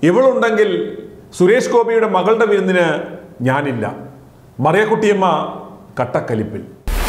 ഇവളുണ്ടെങ്കിൽ സുരേഷ് ഗോപിയുടെ മകളുടെ വിരുന്നിന് ഞാനില്ല മറിയക്കുട്ടിയമ്മ കട്ടക്കലിപ്പിൽ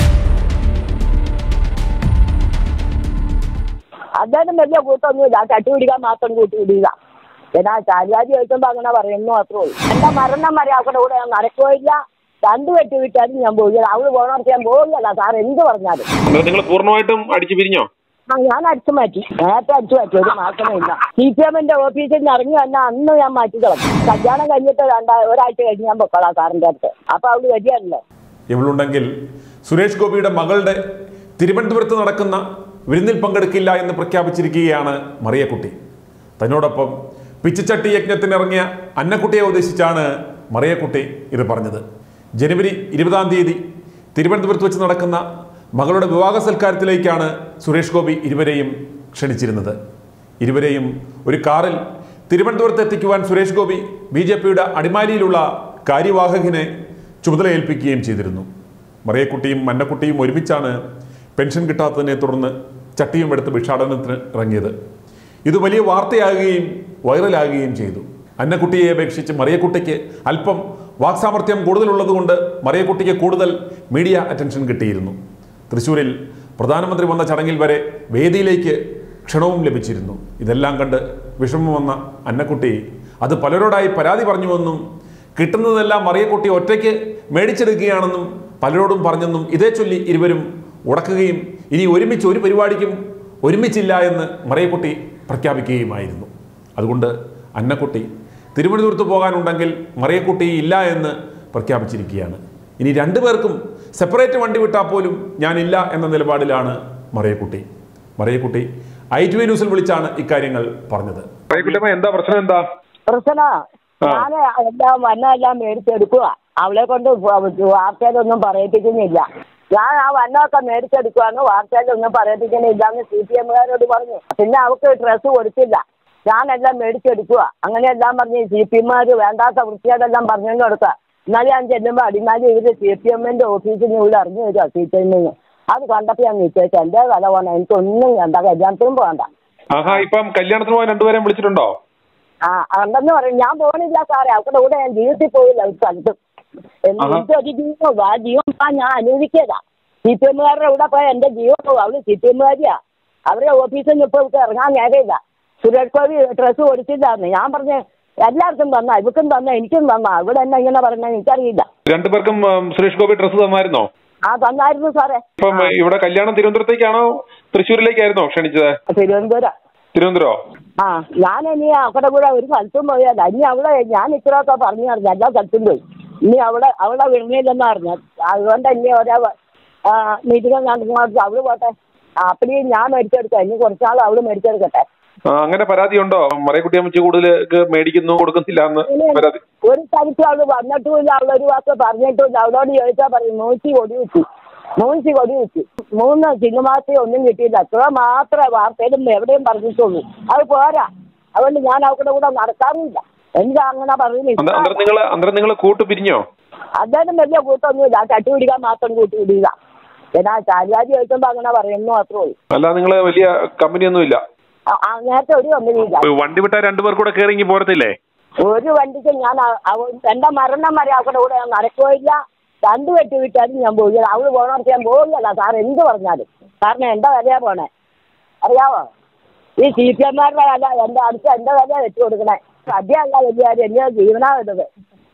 അദ്ദേഹം വലിയ കൂട്ടൊന്നുമില്ല തട്ടി പിടിക്കാൻ മാത്രം കൂട്ടി പിടിക്കുക എന്നാ ചാരിയാരി ചോദിക്കുമ്പോ അങ്ങനെ പറയുന്നു മാത്രമേ ഉള്ളൂ എന്റെ മരണം വരെ അവരുടെ കൂടെ ഞാൻ നടക്കുകയില്ല രണ്ടു വെട്ടി വിട്ടാലും ഞാൻ പോകില്ല അവള് പോകണവർക്ക് ഞാൻ പോകില്ല സാർ എന്ത് പറഞ്ഞാലും നിങ്ങൾ പൂർണ്ണമായിട്ടും അടിച്ചു പിരിഞ്ഞോ ആ ഞാൻ അടിച്ചു മാറ്റി നേരത്തെ അടിച്ചു മാറ്റി ഒരു മാസമേ ഇല്ല സി പി എമ്മിന്റെ ഓഫീസിൽ നിന്ന് ഇറങ്ങി വന്ന അന്ന് ഞാൻ മാറ്റി കളഞ്ഞു കല്യാണം കഴിഞ്ഞിട്ട് രണ്ടാ ഒരാഴ്ച കഴിഞ്ഞ് ഞാൻ പൊക്കോളാം സാറിന്റെ അടുത്ത് അപ്പൊ അവള് വരികയല്ലേ ഇവളുണ്ടെങ്കിൽ സുരേഷ് ഗോപിയുടെ മകളുടെ തിരുവനന്തപുരത്ത് നടക്കുന്ന വിരുന്നിൽ പങ്കെടുക്കില്ല എന്ന് പ്രഖ്യാപിച്ചിരിക്കുകയാണ് മറിയക്കുട്ടി തന്നോടൊപ്പം പിച്ചച്ചട്ടി യജ്ഞത്തിനിറങ്ങിയ അന്നക്കുട്ടിയെ ഉദ്ദേശിച്ചാണ് മറിയക്കുട്ടി ഇത് പറഞ്ഞത് ജനുവരി ഇരുപതാം തീയതി തിരുവനന്തപുരത്ത് വെച്ച് നടക്കുന്ന മകളുടെ വിവാഹ സൽക്കാരത്തിലേക്കാണ് സുരേഷ് ഗോപി ഇരുവരെയും ക്ഷണിച്ചിരുന്നത് ഇരുവരെയും ഒരു കാറിൽ തിരുവനന്തപുരത്ത് എത്തിക്കുവാൻ സുരേഷ് ഗോപി ബി ജെ പിയുടെ അടിമാലിയിലുള്ള കാര്യവാഹകനെ ചുമതലയേൽപ്പിക്കുകയും ചെയ്തിരുന്നു മറിയക്കുട്ടിയും മന്നക്കുട്ടിയും ഒരുമിച്ചാണ് പെൻഷൻ കിട്ടാത്തതിനെ തുടർന്ന് ചട്ടിയും എടുത്ത് ഭിക്ഷാടനത്തിന് ഇറങ്ങിയത് ഇത് വലിയ വാർത്തയാകുകയും വൈറലാകുകയും ചെയ്തു അന്നക്കുട്ടിയെ അപേക്ഷിച്ച് മറിയക്കുട്ടിക്ക് അല്പം വാക്സാമർത്ഥ്യം കൂടുതലുള്ളതുകൊണ്ട് മറിയക്കുട്ടിക്ക് കൂടുതൽ മീഡിയ അറ്റൻഷൻ കിട്ടിയിരുന്നു തൃശ്ശൂരിൽ പ്രധാനമന്ത്രി വന്ന ചടങ്ങിൽ വരെ വേദിയിലേക്ക് ക്ഷണവും ലഭിച്ചിരുന്നു ഇതെല്ലാം കണ്ട് വിഷമം വന്ന അന്നക്കുട്ടി അത് പലരോടായി പരാതി പറഞ്ഞുവെന്നും കിട്ടുന്നതെല്ലാം മറിയക്കുട്ടി ഒറ്റയ്ക്ക് മേടിച്ചെടുക്കുകയാണെന്നും പലരോടും പറഞ്ഞെന്നും ഇതേ ചൊല്ലി ഇരുവരും ഉടക്കുകയും ഇനി ഒരുമിച്ച് ഒരു പരിപാടിക്കും ഒരുമിച്ചില്ല എന്ന് മറിയക്കുട്ടി പ്രഖ്യാപിക്കുകയുമായിരുന്നു അതുകൊണ്ട് അന്നക്കുട്ടി തിരുവനന്തപുരത്ത് പോകാനുണ്ടെങ്കിൽ മറിയക്കുട്ടി ഇല്ല എന്ന് പ്രഖ്യാപിച്ചിരിക്കുകയാണ് ഇനി രണ്ടുപേർക്കും സെപ്പറേറ്റ് വണ്ടി വിട്ടാൽ പോലും ഞാനില്ല എന്ന നിലപാടിലാണ് Mariyakutty Mariyakutty I T V ന്യൂസിൽ വിളിച്ചാണ് ഇക്കാര്യങ്ങൾ പറഞ്ഞത് മറിയക്കുട്ടിയമ്മ എന്താ പ്രശ്നം എന്താ പ്രശ്ന ഞാൻ എല്ലാം വണ്ണമെല്ലാം മേടിച്ചെടുക്കുക അവളെ കൊണ്ട് വാർത്തയിലൊന്നും പറയിപ്പിക്കുന്നില്ല ഞാൻ ആ വണ്ണമൊക്കെ മേടിച്ചെടുക്കുവാന്ന് വാർത്തയിലൊന്നും പറയിപ്പിക്കുന്നില്ല എന്ന് സി പി എമ്മുകാരോട് പറഞ്ഞു പിന്നെ അവൾക്ക് ഡ്രസ്സ് കൊടുത്തില്ല ഞാനെല്ലാം മേടിച്ചെടുക്കുക അങ്ങനെയെല്ലാം പറഞ്ഞ് സി പി എമ്മാർ വേണ്ടാത്ത വൃത്തിയോടെല്ലാം പറഞ്ഞു കൊടുക്കുക എന്നാലും ഞാൻ ചെല്ലുമ്പോൾ അടിമാലി ഇവര് സി പി എമ്മിന്റെ ഓഫീസിൽ നിന്ന് ഇവിടെ അറിഞ്ഞു വരിക സി പി എമ്മിൽ നിന്ന് അത് കണ്ടപ്പോൾ ഞാൻ നിശ്ചയിച്ചു എൻ്റെ വില പോകണം എനിക്കൊന്നും വേണ്ട കല്യാണത്തിനും പോകണ്ട ആഹാ ഇപ്പം കല്യാണത്തിന് പോകാൻ രണ്ടുപേരെയും വിളിച്ചിട്ടുണ്ടോ ആ ഉണ്ടെന്ന് പറയും ഞാൻ പോണില്ല സാറേ അവരുടെ കൂടെ ഞാൻ ജീവിതത്തിൽ പോയില്ല ഒരു സ്ഥലത്തും എന്ന് ആഹാ. എനിക്കൊരു ജീവൻ ആ ജീവൻ പോകാൻ ഞാൻ അനുവദിക്കല സി പി എമ്മുകാരുടെ കൂടെ പോയാൽ എൻ്റെ ജീവൻ പോകും അവള് സി പി എമ്മുകാരിയാ അവരുടെ ഓഫീസിൽ നിന്ന് ഇപ്പോൾ ഇവർക്ക് ഇറങ്ങാൻ നേരമില്ല സുരേഷ് ഗോപി ഡ്രസ്സ് കൊടുത്തില്ലാന്ന് ഞാൻ പറഞ്ഞ് എല്ലാവർക്കും തന്നാ ഇവക്കും തന്ന എനിക്കും തന്നാ ഇവിടെ എന്നെ ഇങ്ങനെ പറഞ്ഞാൽ എനിക്കറിയില്ല രണ്ടുപേർക്കും ഉം, സുരേഷ് ഗോപി ഡ്രസ്സ് തന്നായിരുന്നോ ആ തന്നായിരുന്നു സാറേ ഇപ്പം ഇവിടെ കല്യാണം തിരുവനന്തപുരത്തേക്കാണോ തൃശ്ശൂരിലേക്കായിരുന്നോ ക്ഷണിച്ചത് തിരുവനന്തപുരം തിരുവനന്തപുരോ ആ ഞാൻ ഇനി അവരുടെ കൂടെ ഒരു സ്ഥലത്തും പോയല്ല ഇനി അവളെ ഞാൻ ഇത്രയൊക്കെ പറഞ്ഞു പറഞ്ഞു എല്ലാ സ്ഥലത്തും പോയി ഇനി അവളെ അവളെ വിടുന്നില്ലെന്ന് പറഞ്ഞു അതുകൊണ്ട് ഇനി ഓരോ മീറ്റിംഗ് നടക്കുന്നത് അവള് പോട്ടെ ആ, അപ്പടി ഞാൻ മേടിച്ചെടുക്കാം ഇനി കുറച്ചാൾ അവള് മേടിച്ചെടുക്കട്ടെ ആ, അങ്ങനെ പരാതി ഉണ്ടോ മറിയക്കുട്ടിയമ്മച്ചി കൂടുതൽ മേടിക്കുന്നു കൊടുക്കുന്നില്ല എന്ന് പരാതി ഒരു സ്ഥലത്തും അവള് വന്നിട്ടുമില്ല അവളൊരു വാക്ക് പറഞ്ഞിട്ടുമില്ല അവളോട് ചോദിച്ചാൽ പറയും നൂറ്റി കൊടി വെച്ചു നൂറ്റി കൊടി വെച്ചു മൂന്ന് ചിങ്ങമാസത്തിൽ ഒന്നും കിട്ടിയില്ല അത്ര മാത്രമേ വാർത്തയിലും എവിടെയും പറഞ്ഞിട്ടുള്ളൂ അത് പോരാ അതുകൊണ്ട് ഞാൻ അവരുടെ കൂടെ നടക്കാറില്ല എനിക്ക് അങ്ങനെ പറയുന്നില്ല അന്ന- അന്നേരം നിങ്ങൾ അന്നേരം നിങ്ങൾ കൂട്ടു പിരിഞ്ഞോ അദ്ദേഹം വലിയ കൂട്ടൊന്നുമില്ല തട്ടി പിടിക്കാൻ മാത്രം കൂട്ടി പിടിക്കുക എന്നാ ചാരിയാരി ചോദിക്കുമ്പോ അങ്ങനെ പറയുന്നു മാത്രമേ ഉള്ളൂ അല്ല നിങ്ങൾ വലിയ കമ്പനി ഒന്നുമില്ല ആ, ആ, നേരത്തെ ഒരു കമ്പനിയില്ല വണ്ടി വിട്ടാൽ രണ്ടുപേർ കൂടെ കയറി ഇങ്ങി പോരത്തില്ലേ ഒരു വണ്ടിക്ക് ഞാൻ അ- അവ- എന്റെ മരണം വരെ അവരുടെ കൂടെ ഞാൻ നടക്കുകയില്ല രണ്ടു വെട്ടി വിട്ടാലും ഞാൻ പോകില്ല അവള് പോകണവർക്ക് ഞാൻ പോകില്ല സാർ എന്ത് പറഞ്ഞാലും കാരണം എന്റെ വിലയാ പോണേ അറിയാവോ ഈ സി പി എമ്മാരുടെ വില എന്റെ അടുത്ത് എന്റെ വില വെച്ചു കൊടുക്കണേ സദ്യ അല്ല വലിയ കാര്യം എന്റെ ജീവനാ വരുന്നത്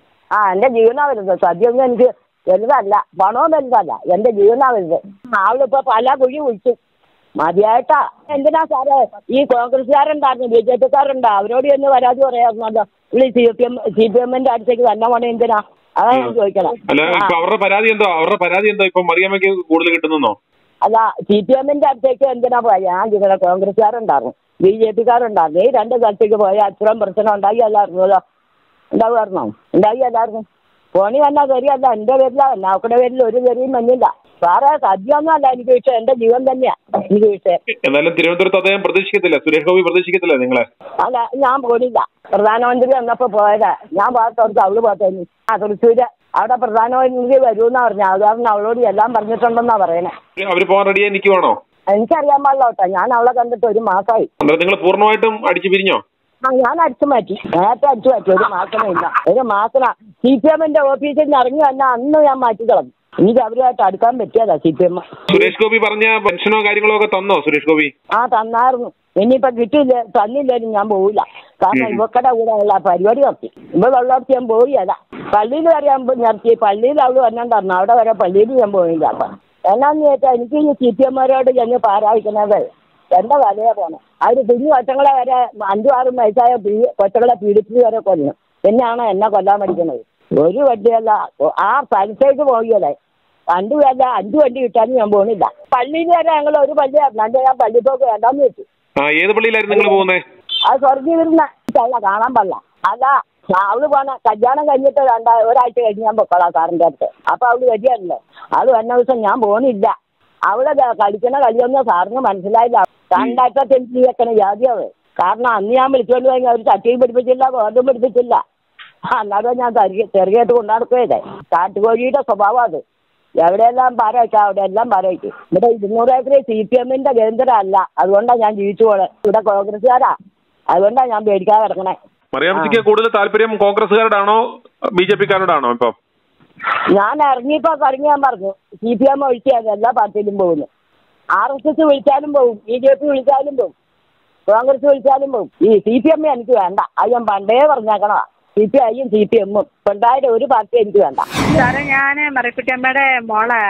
ആ എന്റെ ജീവനാ വരുന്നത് സദ്യ ഒന്നും എനിക്ക് വലുതല്ല പണവും വലുതല്ല എന്റെ ജീവനാ വലുത് അവളിപ്പോ പല കുഴി വിളിച്ചു മതിയായിട്ടാ എന്തിനാ സാറേ ഈ കോൺഗ്രസ്സുകാരുണ്ടായിരുന്നു ബി ജെ പിക്കാരുണ്ടോ അവരോട് എന്ന് പരാതി പറയാറുണ്ടല്ലോ ഈ C P M C P എമ്മിന്റെ അടുത്തേക്ക് തന്നെ പോണേ എന്തിനാ അതാ ഞാൻ ചോദിക്കണം അല്ല ആ. ഇപ്പൊ അവരുടെ പരാതി എന്തോ അവരുടെ പരാതി എന്തോ ഇപ്പൊ മറിയമ്മയ്ക്ക് കൂടുതൽ കിട്ടുന്നോ അല്ല സി പി എമ്മിന്റെ അടുത്തേക്ക് എന്തിനാ പോയ ഞാൻ ഇവിടെ കോൺഗ്രസ്സുകാരുണ്ടായിരുന്നു ബി ജെ പിക്കാരുണ്ടായിരുന്നു ഈ രണ്ട് സ്ഥലത്തേക്ക് പോയാൽ അത്രയും പ്രശ്നം ഉണ്ടായി അല്ലായിരുന്നല്ലോ ഉണ്ടാവുമായിരുന്നോ ഉണ്ടായി അല്ലായിരുന്നു ഫോണി വന്നാൽ വരികയല്ല എൻ്റെ പേരില നാക്കടെ പേരിൽ ഒരു വരിയും വന്നില്ല സാറേ സദ്യയൊന്നും അല്ല എനിക്ക് വിഷയം എൻ്റെ ജീവൻ തന്നെയാ എനിക്ക് വിഷയം എന്നാലും തിരുവനന്തപുരത്ത് അദ്ദേഹം പ്രതീക്ഷിക്കത്തില്ല സുരേഷ് ഗോപി പ്രതീക്ഷിക്കത്തില്ല നിങ്ങളെ അല്ല ഞാൻ പോണില്ല പ്രധാനമന്ത്രി വന്നപ്പോ പോയതാ ഞാൻ പാത്തോടത്ത് അവള് പാത്തേനി ആ തൃശ്ശൂര് അവിടെ പ്രധാനമന്ത്രി വരുമെന്നാ പറഞ്ഞ അത് കാരണം അവളോട് എല്ലാം പറഞ്ഞിട്ടുണ്ടെന്നാ പറയണേ അവര് പോകാൻ റെഡിയായി നിൽക്കുവാണോ എനിക്കറിയാൻ പാടില്ല കേട്ടോ ഞാൻ അവളെ കണ്ടിട്ട് ഒരു മാസമായി അന്നേരം നിങ്ങൾ പൂർണ്ണമായിട്ടും അടിച്ചു പിരിഞ്ഞോ ആ ഞാൻ അടിച്ചു മാറ്റി നേരത്തെ അടിച്ചു മാറ്റി ഒരു മാസമില്ല ഒരു മാസം സി പി എമ്മിന്റെ ഓഫീസിൽ നിന്ന് ഇറങ്ങി വന്ന അന്ന് ഞാൻ മാറ്റി കളഞ്ഞു എനിക്ക് അവരുമായിട്ട് അടുക്കാൻ പറ്റിയതാ C P M Suresh Gopi പറഞ്ഞ പെൻഷനോ കാര്യങ്ങളോ ഒക്കെ തന്നോ സുരേഷ് ഗോപി ആ തന്നായിരുന്നു ഇനിയിപ്പോ കിട്ടിയില്ല തന്നില്ലേലും ഞാൻ പോവില്ല കാരണം ഇവക്കടെ കൂടെ ഉള്ള പരിപാടി നിർത്തി ഇവ വെള്ളത്തിൽ ഞാൻ പോയില്ല പള്ളിയിൽ വരെ ഞാൻ പോയി നിർത്തി പള്ളിയിൽ അവള് വരണം തന്നു അവിടെ വരെ പള്ളിയിൽ ഞാൻ പോയില്ല അപ്പൊ എന്നാന്ന് ചോദിച്ചാൽ എനിക്ക് ഈ സി പി എമ്മാരോട് ചെന്ന് പാരായിക്കുന്നത് എന്റെ വിലയെ പോണം അവര് കുഞ്ഞു കൊച്ചങ്ങളെ വരെ അഞ്ചും ആറും വയസ്സായ പീ- കൊച്ചങ്ങളെ പീഡിപ്പിച്ച് വരെ കൊല്ലും പിന്നെയാണ് എന്നെ കൊല്ലാൻ പഠിക്കുന്നത് ഒരു വണ്ടിയല്ല ആ സ്ഥലത്തേക്ക് പോകിയല്ലേ രണ്ട് പേരല്ല അഞ്ച് വണ്ടി കിട്ടാനും ഞാൻ പോണില്ല പള്ളിയിൽ വരെ ഞങ്ങൾ ഒരു പള്ളി രണ്ട് ഞാൻ പള്ളി പോക്ക് വേണ്ടാന്ന് വെച്ചു ആ ഏത് പള്ളിയിലായിരുന്നു നിങ്ങൾ പോകുന്നത് അത് സ്വർഗീയ വരുന്ന ചള്ള കാണാൻ പാടില്ല അല്ല അവള് പോണ കല്യാണം കഴിഞ്ഞിട്ട് രണ്ടാ ഒരാഴ്ച കഴിഞ്ഞ് ഞാൻ പൊക്കോളാം സാറിൻ്റെ അടുത്ത് അപ്പൊ അവള് വരികയല്ലേ അത് വന്ന ദിവസം ഞാൻ പോണില്ല അവളെ ദ- കളിക്കുന്ന കളിയൊന്നും സാറിന് മനസ്സിലായില്ല രണ്ടാഴ്ച തെളിച്ച് വെക്കണ ജാതിയത് കാരണം അന്ന് ഞാൻ വിളിച്ചുകൊണ്ട് പോയി അവർ ചട്ടിയും പിടിപ്പിച്ചില്ല ഗോതമ്പും പിടിപ്പിച്ചില്ല അല്ലാതെ ഞാൻ ചെറുതായിട്ട് കൊണ്ടുനടക്കുകയല്ലേ കാട്ടുകോഴിയുടെ സ്വഭാവം അത് എവിടെയെല്ലാം പാര വയ്ക്കാം അവിടെ എല്ലാം പാര വയ്ക്കും ഇവിടെ ഇരുന്നൂറ് ഏക്കർ സി പി എമ്മിന്റെ കേന്ദ്രമല്ല അതുകൊണ്ടാണ് ഞാൻ ജീവിച്ചു പോണത് ഇവിടെ കോൺഗ്രസ്സുകാരാ അതുകൊണ്ടാണ് ഞാൻ പേടിക്കാതെ കിടക്കണേ മറിയാമ്മച്ചിക്ക് കൂടുതൽ താല്പര്യം കോൺഗ്രസ്സുകാരോടാണോ ബി ജെ പിക്കാരോടാണോ ഇപ്പം ഞാൻ ഇറങ്ങിയപ്പോ ഇറങ്ങി ഞാൻ പറഞ്ഞു സി പി എം ഒഴിച്ചാൽ എല്ലാ പാർട്ടിയിലും പോകുന്നു ആർ എസ് എസ് വിളിച്ചാലും പോകും ബി ജെ പി വിളിച്ചാലും പോകും കോൺഗ്രസ് വിളിച്ചാലും പോകും ഈ സി പി എം എനിക്ക് വേണ്ട അത് ഞാൻ പണ്ടേ പറഞ്ഞേക്കണതാ സി പി ഐയും സി പി എമ്മും ഉണ്ടായിട്ട് ഒരു പാർട്ടി എനിക്ക് വേണ്ട സാറേ ഞാൻ മറിക്കുട്ടിയമ്മയുടെ മോളെ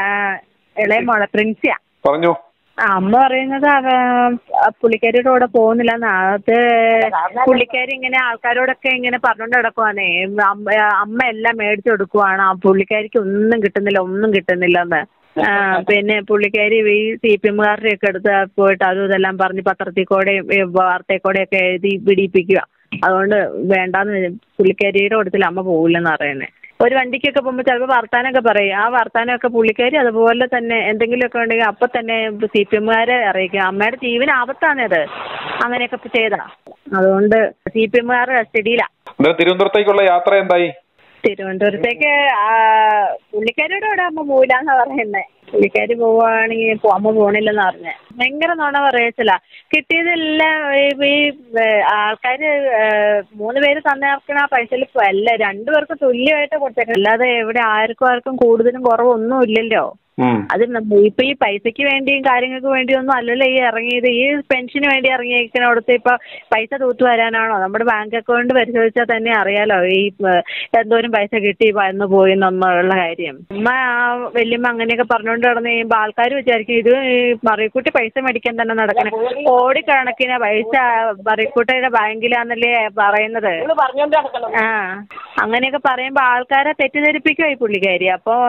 ഇളയ മോളെ പ്രിൻസിയാ പറഞ്ഞോ ആ, അമ്മ പറയുന്നത് അവ ആ പുള്ളിക്കാരിയുടെ കൂടെ പോകുന്നില്ല അത് പുള്ളിക്കാരി ഇങ്ങനെ ആൾക്കാരോടൊക്കെ ഇങ്ങനെ പറഞ്ഞോണ്ട് കിടക്കുവാണേ അമ്മ അമ്മ എല്ലാം മേടിച്ചു കൊടുക്കുവാണ് ആ പുള്ളിക്കാരിക്ക് ഒന്നും കിട്ടുന്നില്ല ഒന്നും കിട്ടുന്നില്ലെന്ന് ആ, പിന്നെ പുള്ളിക്കാരി ഈ സി പി എമ്മുകാരുടെ ഒക്കെ അടുത്ത് പോയിട്ട് അതും ഇതെല്ലാം പറഞ്ഞ് പത്രത്തിൽ കൂടെയും ഈ വാർത്തയിൽ കൂടെയൊക്കെ എഴുതി പിടിപ്പിക്കുക അതുകൊണ്ട് വേണ്ടാന്ന് പുള്ളിക്കാരിയുടെ കൂട്ടത്തിൽ അമ്മ പോകില്ലെന്ന് പറയുന്നത് ഒരു വണ്ടിക്കൊക്കെ പോകുമ്പോൾ ചിലപ്പോൾ വർത്താനമൊക്കെ പറയും ആ വർത്താനമൊക്കെ പുള്ളിക്കാരി അതുപോലെ തന്നെ എന്തെങ്കിലുമൊക്കെ ഉണ്ടെങ്കിൽ അപ്പം തന്നെ സി പി എമ്മുകാരെ അറിയിക്കും അമ്മയുടെ ജീവന് ആപത്താണ് അത് അങ്ങനെയൊക്കെ ചെയ്താ അതുകൊണ്ട് സി പി എമ്മുകാർ കസ്റ്റഡിയിലാണ് അന്നേരം തിരുവനന്തപുരത്തേക്കുള്ള യാത്ര എന്തായി തിരുവനന്തപുരത്തേക്ക് ആ, പുള്ളിക്കാരിയുടെ കൂടെ അമ്മ പോവില്ലാന്നാ പറയുന്നത് പുള്ളിക്കാരി പോവുകയാണെങ്കിൽ അമ്മ പോണില്ലെന്ന് പറഞ്ഞേ ഭയങ്കര നുണ പറയച്ചില്ല കിട്ടിയതെല്ലാം ഈ ആൾക്കാർ മൂന്ന് പേര് തന്നേർക്കണ ആ പൈസയിൽ അല്ല രണ്ടുപേർക്ക് തുല്യമായിട്ട് കൊടുത്തേക്കണം അല്ലാതെ എവിടെ ആർക്കും ആർക്കും കൂടുതലും കുറവൊന്നും ഇല്ലല്ലോ ഉം. അത് നമ്മ- ഇപ്പൊ ഈ പൈസയ്ക്ക് വേണ്ടിയും കാര്യങ്ങൾക്ക് വേണ്ടിയും ഒന്നും അല്ലല്ലോ ഈ ഇറങ്ങിയത് ഈ പെൻഷന് വേണ്ടി ഇറങ്ങിയിരിക്കണോടത്ത് ഇപ്പൊ പൈസ തൂത്തു വരാനാണോ നമ്മുടെ ബാങ്ക് അക്കൗണ്ട് പരിശോധിച്ചാൽ തന്നെ അറിയാലോ ഈ ഏഹ്, എന്തോരം പൈസ കിട്ടി വന്നു പോയി എന്നുള്ള കാര്യം അമ്മ ആ വല്യമ്മ അങ്ങനെയൊക്കെ പറഞ്ഞുകൊണ്ട് നടന്ന് കഴിയുമ്പോൾ ആൾക്കാർ വിചാരിക്കും ഇത് ഈ മറിയക്കുട്ടി പൈസ മേടിക്കാൻ തന്നെ നടക്കണേ കോടിക്കണക്കിന് പൈസ മറിയക്കുട്ടിയുടെ ബാങ്കിലാന്നല്ലേ പറയുന്നത് ഇവള് പറഞ്ഞോണ്ട് നടക്കണം ആ അങ്ങനെയൊക്കെ പറയുമ്പോൾ ആൾക്കാരെ തെറ്റിദ്ധരിപ്പിക്കുവാ ഈ പുള്ളിക്കാരി അപ്പോൾ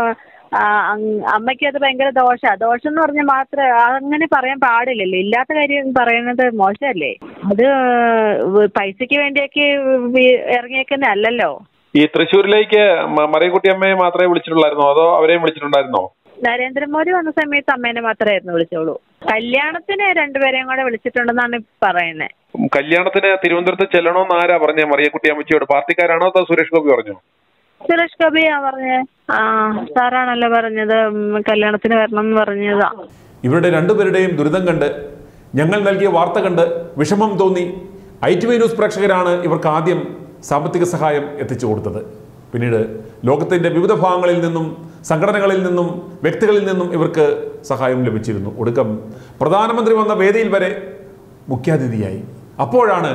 അമ്മയ്ക്ക് അത് ഭയങ്കര ദോഷ ദോഷം എന്ന് പറഞ്ഞാൽ മാത്രം അങ്ങനെ പറയാൻ പാടില്ലല്ലോ ഇല്ലാത്ത കാര്യം പറയുന്നത് മോശമല്ലേ അത് പൈസയ്ക്ക് വേണ്ടിയൊക്കെ ഇറങ്ങിയേക്കുന്ന അല്ലല്ലോ ഈ തൃശ്ശൂരിലേക്ക് മ- മറിയക്കുട്ടിയമ്മയെ മാത്രമേ വിളിച്ചിട്ടുള്ളായിരുന്നോ അതോ അവരെയും വിളിച്ചിട്ടുണ്ടായിരുന്നോ നരേന്ദ്രമോദി വന്ന സമയത്ത് അമ്മേനെ മാത്രമായിരുന്നു വിളിച്ചോളൂ കല്യാണത്തിന് രണ്ടുപേരെയും കൂടെ വിളിച്ചിട്ടുണ്ടെന്നാണ് പറയുന്നത് ഉം, കല്യാണത്തിന് തിരുവനന്തപുരത്ത് ചെല്ലണമെന്ന് ആരാ പറഞ്ഞേ മറിയക്കുട്ടിയമ്മച്ചിയോട് പാർട്ടിക്കാരാണോ അതോ സുരേഷ് ഗോപി പറഞ്ഞോ സുരേഷ് ഗോപിയാ പറഞ്ഞേ ആ സാറാണല്ലോ പറഞ്ഞത് ഉം, കല്യാണത്തിന് വരണം എന്ന് പറഞ്ഞതാ ഇവരുടെ രണ്ടുപേരുടെയും ദുരിതം കണ്ട് ഞങ്ങൾ നൽകിയ വാർത്ത കണ്ട് വിഷമം തോന്നി ഐ ടി വൈ ന്യൂസ് പ്രേക്ഷകരാണ് ഇവർക്ക് ആദ്യം സാമ്പത്തിക സഹായം എത്തിച്ചു കൊടുത്തത് പിന്നീട് ലോകത്തിൻ്റെ വിവിധ ഭാഗങ്ങളിൽ നിന്നും സംഘടനകളിൽ നിന്നും വ്യക്തികളിൽ നിന്നും ഇവർക്ക് സഹായം ലഭിച്ചിരുന്നു ഒടുക്കം പ്രധാനമന്ത്രി വന്ന വേദിയിൽ വരെ മുഖ്യാതിഥിയായി അപ്പോഴാണ്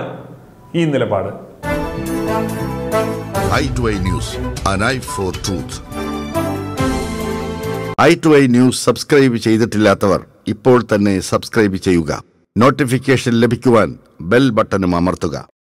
ഈ നിലപാട് eye to eye news an eye for truth eye to eye news subscribe ചെയ്തിട്ടില്ലാത്തവർ ഇപ്പോൾ തന്നെ സബ്സ്ക്രൈബ് ചെയ്യുക നോട്ടിഫിക്കേഷൻ ലഭിക്കുവാൻ ബെൽ ബട്ടണും അമർത്തുക